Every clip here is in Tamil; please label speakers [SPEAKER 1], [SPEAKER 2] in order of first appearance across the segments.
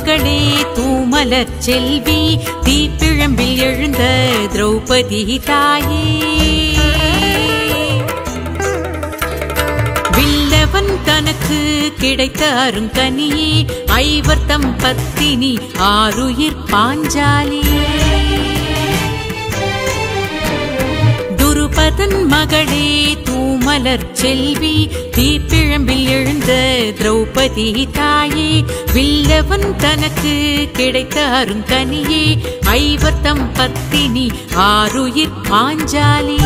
[SPEAKER 1] மகளே தூமலர் செல்வி தீப்பிழம்பில் எழுந்த திரௌபதி தாயே வில்லவன் தனக்கு கிடைத்த அருங்கனியே ஐவர்த்தம் பத்தினி ஆருயிர் பாஞ்சாலி துருபதன் மகளே தூமலர் செல்வி தீப்பிழம்பில் எழுந்த திரௌபதி தாயே வில்லவன் தனக்கு கிடைத்த அருங்கனியே ஐவர்த்தம் பத்தினி ஆருயிர் பாஞ்சாலி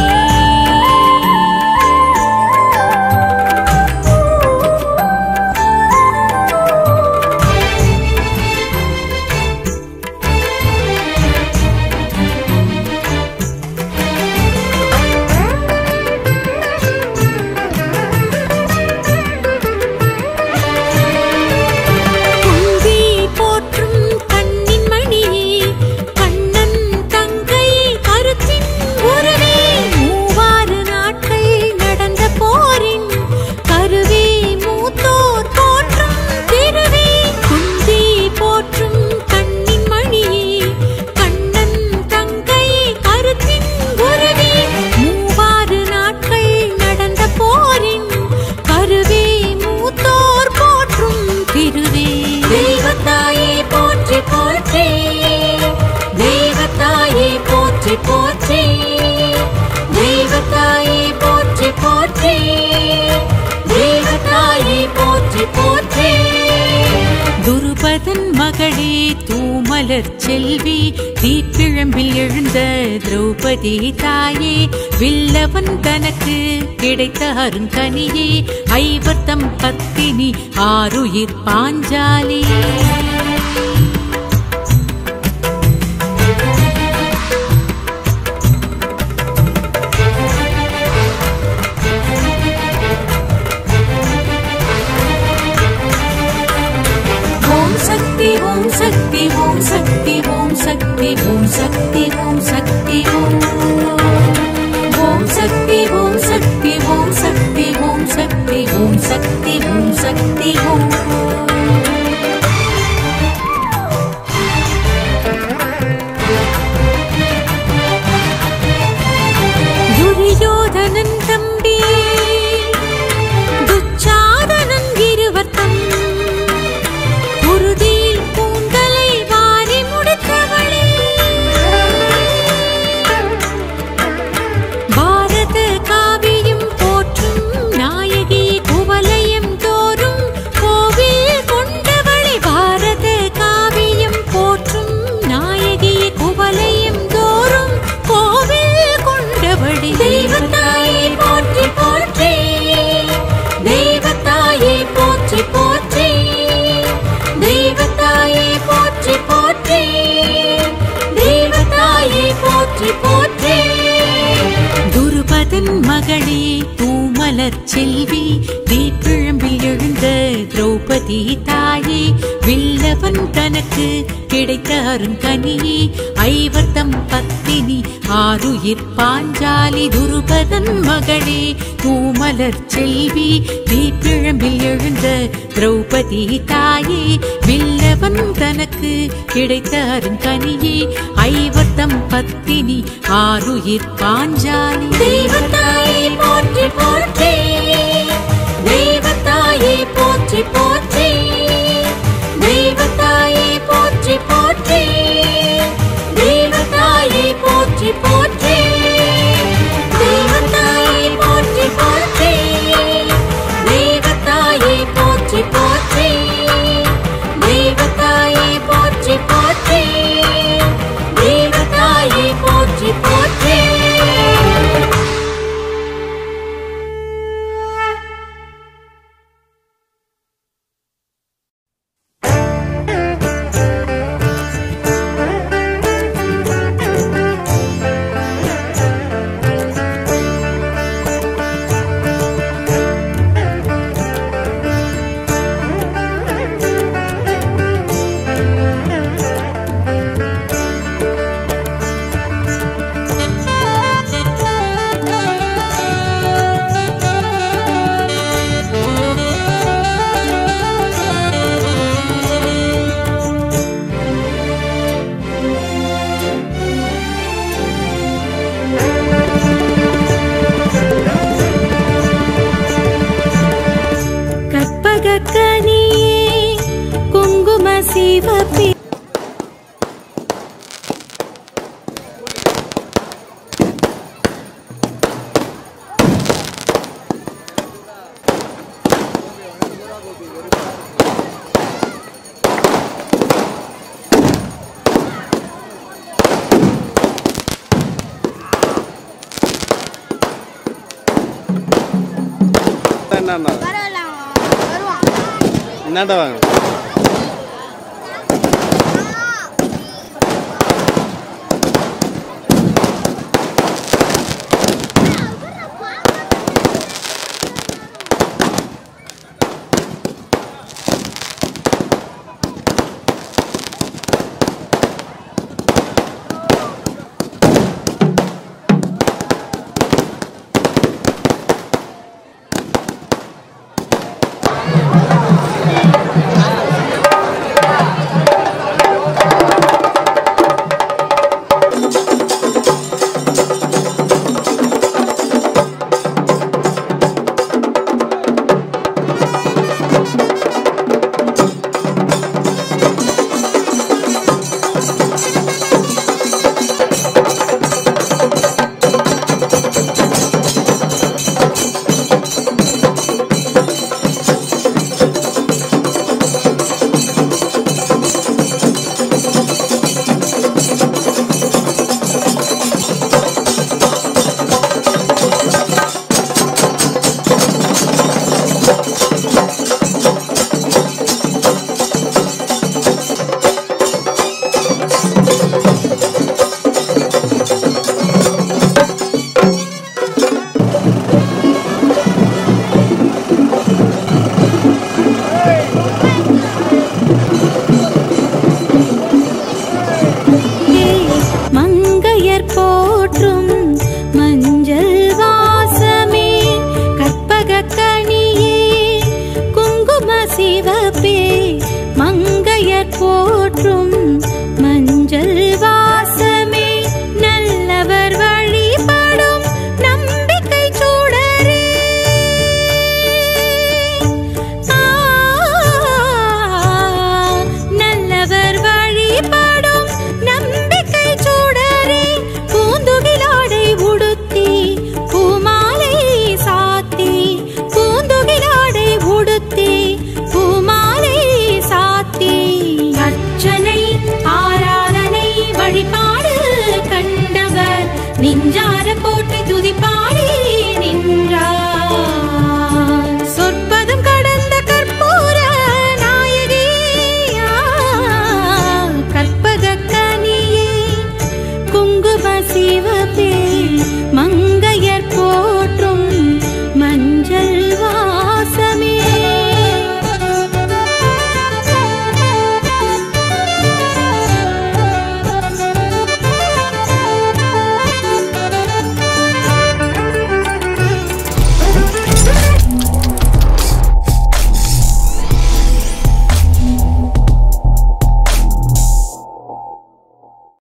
[SPEAKER 2] குந்தி போற்றும் கண்ணின் மணியே கண்ணன் தங்கை கருத்தின் உருவே மூவாறு நாட்கள் நடந்த போரின் கருவே மூத்தோர் போற்றும் திருவே குந்தி போற்றும் கண்ணின் மணியே கண்ணன் தங்கை கருத்தின் உருவே மூவாறு நாட்கள் நடந்த போரின் கருவே மூத்தோர் போற்றும் திருவே தெய்வத்தாயே போற்றி போற்றி தெய்வத்தாயே போற்றி போற்றி தெய்வத்தாயே போற்றி போற்றி தெய்வத்தாயே போற்றி போற்றி
[SPEAKER 1] துருபதன் மகளே தூமலர் செல்வி தீப்பிழம்பில் எழுந்த திரௌபதி தாயே வில்லவன் தனக்கு கிடைத்த அருங்கனியே ஐவர்த்தம் பத்தினி ஆருயிர் பாஞ்சாலி
[SPEAKER 2] ஓம் சக்தி ஓம் சக்தி ஓம் சக்தி ஓம் சக்தி ஓம் சக்தி ஓம் சக்தி ஓம் ஓம் சக்தி ஓம் சக்தி ஓம் சக்தி ஓம் சக்தி ஓம் சக்தி ஓம் சக்தி ஓம் துரியோதனன் தம்பி துச்சாதனன் இருவர்த்தம் குருதியில் பூந்தலை வாரி முடித்தவளே பாரத காவியம் போற்றும் நாயகி குவலயம் தோறும் கோவில் கொண்டவளே பாரத காவியம் போற்றும் நாயகி குவலயம் தோறும் கோவில் கொண்டவளே தெய்வத்தாயே போற்றி போற்றி தெய்வத்தாயே போற்றி போற்றி தெய்வத்தாயே போற்றி போற்றி தெய்வத்தாயே போற்றி போற்றி
[SPEAKER 1] துருபதன் மகளே தூமலர் செல்வி தீப்பிழம்பில் எழுந்த திரௌபதி தாயே வில்லவன் தனக்கு கிடைத்த அருங்கனியே ஐவர்த்தம் பத்தினி ஆருயிர் பாஞ்சாலி துருபதன் மகளே தூமலர் செல்வி தீப்பிழம்பில் எழுந்த திரௌபதி தாயே வில்லவன் தனக்கு கிடைத்த அருங்கனியே ஐவர்த்தம் பத்தினி ஆருயிர் பாஞ்சாலி
[SPEAKER 2] தெய்வத்தாயே போற்றி போற்றி தெய்வத்தாயே போற்றி போற்றி தெய்வத்தாயே போற்றி போற்றி தெய்வத்தாயே போற்றி போற்றி தெய்வத்தாயே போற்றி போற்றி தெய்வத்தாயே போற்றி போற்றி தெய்வத்தாயே போற்றி போற்றி தெய்வத்தாயே போற்றி போற்றி
[SPEAKER 3] என்னண்ணா
[SPEAKER 4] பரவாயில்ல அவன் வருவான்
[SPEAKER 3] என்னடா வாங்க